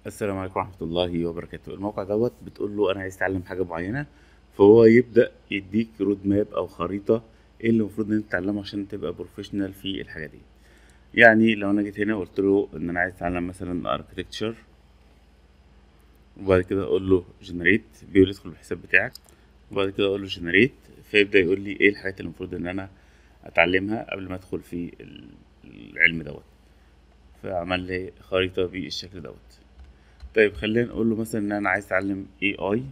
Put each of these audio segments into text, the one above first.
السلام عليكم ورحمة الله وبركاته الموقع دوت بتقول له أنا عايز أتعلم حاجة معينة فهو يبدأ يديك رود ماب أو خريطة إيه اللي المفروض إن أنت تتعلمه عشان تبقى بروفيشنال في الحاجة دي يعني لو أنا جيت هنا وقلت له إن أنا عايز أتعلم مثلا اركتكتشر وبعد كده أقول له جنريت بيقول ادخل الحساب بتاعك وبعد كده أقول له جنريت فيبدأ يقول لي إيه الحاجات اللي المفروض إن أنا أتعلمها قبل ما أدخل في العلم دوت فعمل لي خريطة بالشكل دوت طيب خلينا نقول له مثلا ان انا عايز اتعلم اي اي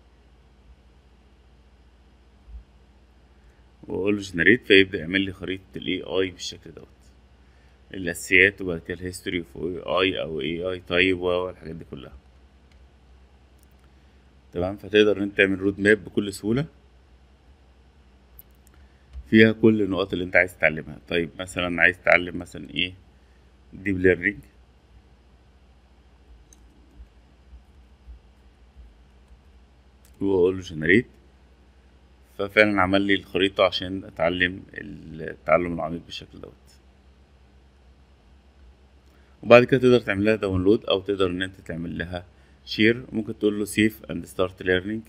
واقول له جنريت فيبدا يعمل لي خريطه الاي اي بالشكل دوت الاساسيات وبعد كده الهيستوري اوف اي اي او اي اي تايب والحاجات دي كلها تمام فتقدر ان انت تعمل رود ماب بكل سهوله فيها كل النقاط اللي انت عايز تتعلمها طيب مثلا عايز تتعلم مثلا ايه ديب ليرنينج واقول له جنريت ففعلا عمل لي الخريطة عشان اتعلم التعلم العميق بالشكل دوت وبعد كده تقدر تعمل لها داونلود او تقدر ان انت تعمل لها شير ممكن تقول له سيف اند ستارت ليرنينج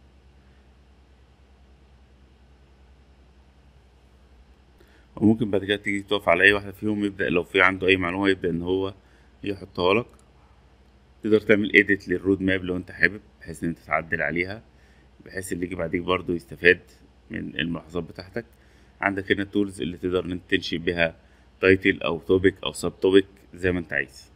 وممكن بعد كده تيجي تقف على اي واحدة فيهم يبدأ لو في عنده اي معلومة يبدأ ان هو يحطها لك تقدر تعمل edit للرود ماب لو انت حابب بحيث ان انت تعدل عليها بحيث اللي يجي بعديك برضو يستفاد من الملاحظات بتاعتك عندك هنا التولز اللي تقدر ان انت تنشئ بيها تايتل او توبيك او سب توبيك زي ما انت عايز